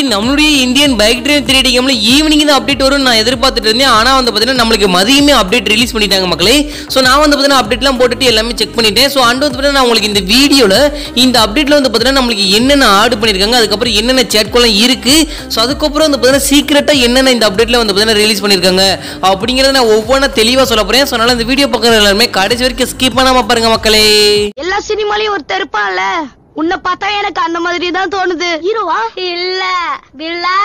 நம்மளுடைய Indian bike drive three D கேம்ல evening தான் அப்டேட் வரும் நான் எதிர்பார்த்துட்டு இருந்தேன் ஆனா வந்து பார்த்தீங்கன்னா நம்மளுக்கு மதியமே அப்டேட் ரிலீஸ் பண்ணிட்டாங்க மக்களே ஸோ நான் வந்து பார்த்தீங்கன்னா அப்டேட்லாம் போட்டுட்டு எல்லாமே செக் பண்ணிட்டேன் ஸோ அண்ட் வந்து பார்த்தீங்கன்னா நான் உங்களுக்கு இந்த வீடியோவில் இந்த அப்டேட்ல வந்து பார்த்தீங்கன்னா நம்மளுக்கு என்னென்ன ஆட் பண்ணியிருக்காங்க அதுக்கப்புறம் என்னென்ன சேட்கோலாம் இருக்கு ஸோ அதுக்கப்புறம் வந்து பார்த்தீங்கன்னா சீக்கிரட்டாக என்னென்ன இந்த அப்டேட்ல வந்து பார்த்தீங்கன்னா ரிலீஸ் பண்ணியிருக்காங்க அப்படிங்கிறத நான் ஒவ்வொன்றா தெளிவாக சொல்ல போறேன் ஸோ அதனால இந்த வீடியோ பார்க்குற எல்லாருமே கடைசி வரைக்கும் ஸ்கிப் பண்ணாம பாருங்க மக்களே எல்லா சினிமாலயும் ஒருத்தர் இருப்பான்ல உன்னை பார்த்தா எனக்கு அந்த மாதிரி தான் தோணுது ஹீரோவா இல்ல வில்லா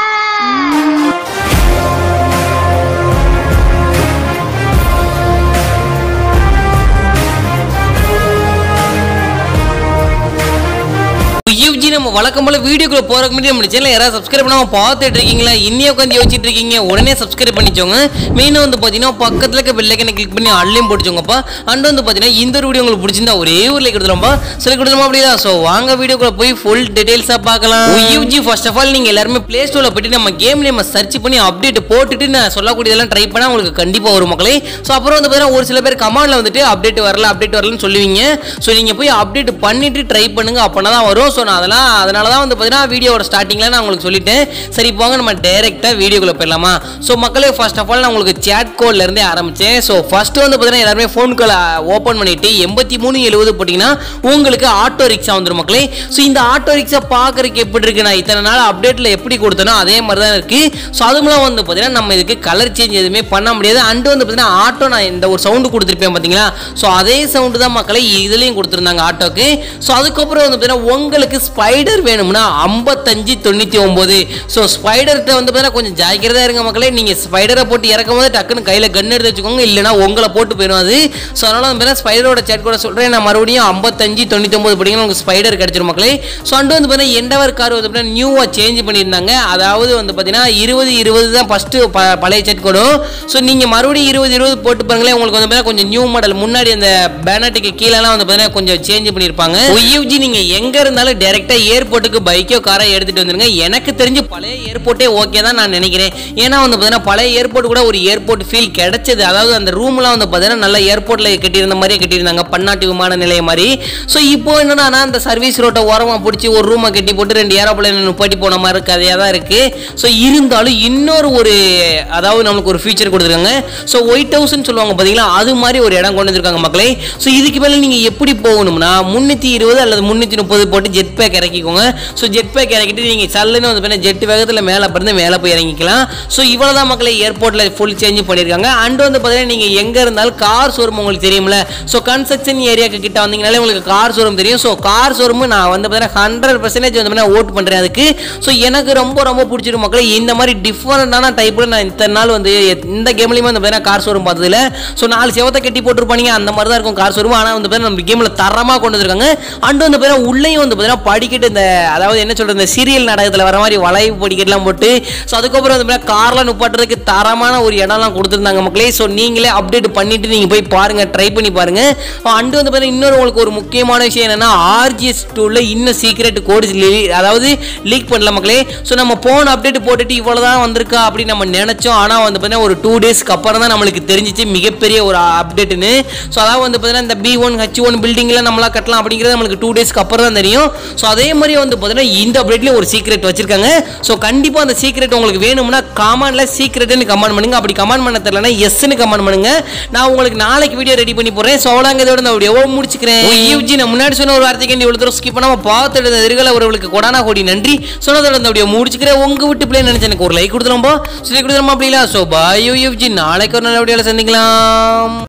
யூஜி நம்ம வழக்கம் போல வீடியோக்குள்ள போறதுக்கு முன்னாடி நம்ம சேனல் யாராவது சப்ஸ்கிரைப் பண்ணாம பார்த்துட்டு இருக்கீங்களா இன்னியும் உட்காந்து யோசிச்சுட்டு இருக்கீங்க உடனே சப்ஸ்கிரைப் பண்ணிச்சோங்க மெயினாக வந்து பார்த்தீங்கன்னா பக்கத்துல இருக்க பெல்லைக்கனை கிளிக் பண்ணி அள்ளையும் போட்டுச்சோங்கப்பா அண்ட் வந்து பார்த்தீங்கன்னா இந்த ஒரு வீடியோ உங்களுக்கு பிடிச்சிருந்தா ஒரே ஒரு லைக் கொடுத்துருப்பா சொல்லி கொடுத்துருமா அப்படியா ஸோ வாங்க வீடியோக்குள்ள போய் ஃபுல் டீடைல்ஸாக பார்க்கலாம் யூஜி ஃபர்ஸ்ட் ஆஃப் ஆல் நீங்க எல்லாருமே பிளே ஸ்டோரில் போயிட்டு நம்ம கேம் நேம் சர்ச் பண்ணி அப்டேட் போட்டுட்டு நான் சொல்லக்கூடியதெல்லாம் ட்ரை பண்ணா உங்களுக்கு கண்டிப்பாக வரும் மக்களே ஸோ அப்புறம் வந்து பார்த்தீங்கன்னா ஒரு சில பேர் கமாண்டில் வந்துட்டு அப்டேட் வரல அப்டேட் வரலன்னு சொல்லுவீங்க ஸோ நீங்கள் போய் அப்டேட் பண்ணிட்டு ட்ரை பண்ணுங்க அப்போனா தான் வரும் ஸோ நான் அதெல்லாம் அதனால தான் வந்து பார்த்தீங்கன்னா வீடியோட ஸ்டார்டிங்கில் நான் உங்களுக்கு சொல்லிட்டேன் சரி போங்க நம்ம டேரெக்டாக வீடியோக்குள்ளே போயிடலாமா ஸோ மக்களே ஃபர்ஸ்ட் ஆஃப் ஆல் நான் உங்களுக்கு சேட் கோட்லேருந்தே ஆரம்பித்தேன் ஸோ ஃபஸ்ட்டு வந்து பார்த்தீங்கன்னா எல்லாருமே ஃபோன் கால் ஓப்பன் பண்ணிட்டு எண்பத்தி மூணு எழுபது போட்டிங்கன்னா உங்களுக்கு ஆட்டோ ரிக்ஷா வந்துடும் மக்களே ஸோ இந்த ஆட்டோ ரிக்ஷா பார்க்குறதுக்கு எப்படி இருக்கு நான் இத்தனை நாள் அப்டேட்டில் எப்படி கொடுத்தனோ அதே மாதிரி தான் இருக்குது ஸோ அதுமெல்லாம் வந்து பார்த்தீங்கன்னா நம்ம இதுக்கு கலர் சேஞ்ச் எதுவுமே பண்ண முடியாது அண்டு வந்து பார்த்தீங்கன்னா ஆட்டோ நான் இந்த ஒரு சவுண்டு கொடுத்துருப்பேன் பார்த்தீங்களா ஸோ அதே சவுண்டு தான் மக்களை இதுலேயும் கொடுத்துருந்தாங்க ஆட்டோக்கு ஸோ அதுக்கப்புறம் வந்து பார்த்தீங்கன்னா உங்களுக்கு ஸ்பைடர் வேணும்னா ஐம்பத்தஞ்சு தொண்ணூற்றி ஒம்பது ஸோ ஸ்பைடர்கிட்ட வந்து பார்த்தீங்கன்னா கொஞ்சம் ஜாக்கிரதையாக இருங்க மக்களே நீங்கள் ஸ்பைடரை போட்டு இறக்கும் போது டக்குன்னு கையில் கன் எடுத்து வச்சுக்கோங்க இல்லைனா உங்களை போட்டு போயிடும் அது ஸோ அதனால் வந்து பார்த்தீங்கன்னா ஸ்பைடரோட சேட் கூட சொல்கிறேன் நான் மறுபடியும் ஐம்பத்தஞ்சு தொண்ணூற்றி ஒம்பது படிங்கன்னா உங்களுக்கு ஸ்பைடர் கிடச்சிரும் மக்களே ஸோ அண்டு வந்து பார்த்தீங்கன்னா எண்டவர் கார் வந்து பார்த்தீங்கன்னா நியூவாக சேஞ்ச் பண்ணியிருந்தாங்க அதாவது வந்து பார்த்தீங்கன்னா இருபது இருபது தான் ஃபஸ்ட்டு பழைய செட் கோடும் ஸோ நீங்கள் மறுபடியும் இருபது இருபது போட்டு பாருங்களேன் உங்களுக்கு வந்து பார்த்தீங்கன்னா கொஞ்சம் நியூ மாடல் முன்னாடி அந்த பேனட்டுக்கு கீழெல்லாம் வந்து பார்த்தீங்கன்னா கொஞ்சம் சேஞ்ச் பண்ணியிருப்பாங்க ஒய்யூஜி நீங்கள் எங்கே இருந்தாலும் டேரெக்டாக ஏர்போர்ட்டுக்கு பைக்கோ காரோ எடுத்துகிட்டு வந்துருங்க எனக்கு தெரிஞ்சு பழைய ஏர்போர்ட்டே ஓகே தான் நான் நினைக்கிறேன் ஏன்னா வந்து பார்த்தீங்கன்னா பழைய ஏர்போர்ட் கூட ஒரு ஏர்போர்ட் ஃபீல் கிடைச்சது அதாவது அந்த ரூம்லாம் வந்து பார்த்தீங்கன்னா நல்ல ஏர்போர்ட்டில் கட்டியிருந்த மாதிரியே கட்டியிருந்தாங்க பன்னாட்டு விமான நிலையம் மாதிரி ஸோ இப்போ என்னன்னா அந்த சர்வீஸ் ரோட்டை ஓரமாக பிடிச்சி ஒரு ரூமை கட்டி போட்டு ரெண்டு ஏரோப்ளைன் நிப்பாட்டி போன மாதிரி கதையாக தான் இருக்குது ஸோ இருந்தாலும் இன்னொரு ஒரு அதாவது நம்மளுக்கு ஒரு ஃபீச்சர் கொடுத்துருக்காங்க ஸோ ஒயிட் ஹவுஸ்னு சொல்லுவாங்க பார்த்தீங்களா அது மாதிரி ஒரு இடம் கொண்டு வந்திருக்காங்க மக்களே ஸோ இதுக்கு மேலே நீங்கள் எப்படி போகணும்னா முந்நூற்றி இருபது அல்லது முந்நூற்றி முப்பது போட்டு ஜெட் பேக் இறக்கிக்கோங்க ஸோ ஜெட் பேக் இறக்கிட்டு நீங்கள் சல்லுன்னு வந்து பார்த்தீங்கன்னா ஜெட் வேகத்தில் மேலே பிறந்து மேலே போய் இறங்கிக்கலாம் ஸோ இவ்வளோ தான் மக்களை ஏர்போர்ட்டில் ஃபுல் சேஞ்ச் பண்ணியிருக்காங்க அண்ட் வந்து பார்த்தீங்கன்னா நீங்கள் எங்கே இருந்தாலும் கார் ஷோரூம் உங்களுக்கு தெரியும்ல ஸோ கன்ஸ்ட்ரக்ஷன் ஏரியாக்கு கிட்ட வந்தீங்கனாலே உங்களுக்கு கார் ஷோரூம் தெரியும் ஸோ கார் ஷோரூம் நான் வந்து பார்த்தீங்கன்னா ஹண்ட்ரட் பர்சன்டேஜ் வந்து பார்த்தீங்கன்னா ஓட் பண்ணுறேன் அதுக்கு ஸோ எனக்கு ரொம்ப ரொம்ப பிடிச்சிருக்கு மக்களே இந்த மாதிரி டிஃப்ரெண்டான டைப்பில் நான் இத்தனை நாள் வந்து இந்த கேம்லையுமே வந்து பார்த்தீங்கன்னா கார் ஷோரூம் பார்த்ததில்ல ஸோ நாலு செவத்தை கட்டி போட்டுருப்பாங்க அந்த மாதிரி தான் இருக்கும் கார் ஷோரூம் ஆனால் வந்து பார்த்தீங்கன்னா நம்ம கேமில் தரமாக கொண்டு வந்திருக்காங்க அண்ட் வந்து பார்த்தீங்கன்னா உள்ளேயும் வந்து பார்த்தீங்கன்னா படிக்கட்டு இந்த அதாவது என்ன சொல்கிறது இந்த சீரியல் நாடகத்தில் வர மாதிரி வளைவு படிக்கட்டுலாம் போட்டு ஸோ அதுக்கப்புறம் வந்து பார்த்தீங்கன்னா கார்லாம் நுப்பாட்டுறதுக்கு தரமான ஒரு இடம்லாம் கொடுத்துருந்தாங்க மக்களே ஸோ நீங்களே அப்டேட் பண்ணிட்டு நீங்கள் போய் பாருங்க ட்ரை பண்ணி பாருங்க அண்டு வந்து பார்த்தீங்கன்னா இன்னொரு உங்களுக்கு ஒரு முக்கியமான விஷயம் என்னன்னா ஆர்ஜிஎஸ் டூவில் இன்னும் சீக்ரெட் கோடு அதாவது லீக் பண்ணல மக்களே ஸோ நம்ம போன அப்டேட் போட்டுட்டு இவ்வளோ தான் வந்திருக்கா அப்படின்னு நம்ம நினைச்சோம் ஆனால் வந்து பார்த்தீங்கன்னா ஒரு டூ டேஸ்க்கு அப்புறம் தான் நம்மளுக்கு தெரிஞ்சிச்சு மிகப்பெரிய ஒரு அப்டேட்டுன்னு ஸோ அதாவது வந்து பார்த்தீங்கன்னா இந்த பி ஒன் ஹச் ஒன் பில்டிங்லாம் நம்மளா கட்டலாம் அப்படிங்கிறது நம்மளுக்கு டூ டேஸ்க்கு அப்புறம் தான் தெரியும் ஸோ அதே மாதிரி வந்து பார்த்தீங்கன்னா இந்த அப்டேட்லேயும் ஒரு சீக்ரெட் வச்சிருக்காங்க ஸோ கண்டிப்பாக அந்த சீக்ரெட் உங்களுக்கு வேணும்னா காமனில் சீக்ரெட்னு கமெண்ட் பண்ணுங்க அப்படி கமெண்ட் பண்ண தெரியலனா எஸ்ன்னு கமெண்ட் பண்ணுங்க நான் உங்களுக்கு நாளைக்கு வீடியோ ரெடி பண்ணி போடுறேன் ஸோ அவ்வளோங்க இதோட இந்த வீடியோ முடிச்சுக்கிறேன் யூஜி நான் முன்னாடி சொன்ன ஒரு வார்த்தைக்கு இவ்வளோ தூரம் ஸ்கிப் பண்ணாமல் பார்த்துட்டு இருந்த எதிர்கால உறவுகளுக்கு கொடானா கோடி நன்றி சொன்னதோட இந்த வீடியோ முடிச்சுக்கிறேன் உங்க விட்டு பிள்ளை நினைச்சு எனக்கு ஒரு லைக் கொடுத்துரும்போ சொல்லி கொடுத்துருமா அப்படிங்களா ஸோ பாய் யூஜி நாளைக்கு ஒரு நல்ல வீடியோவில் சந்திக்கலாம்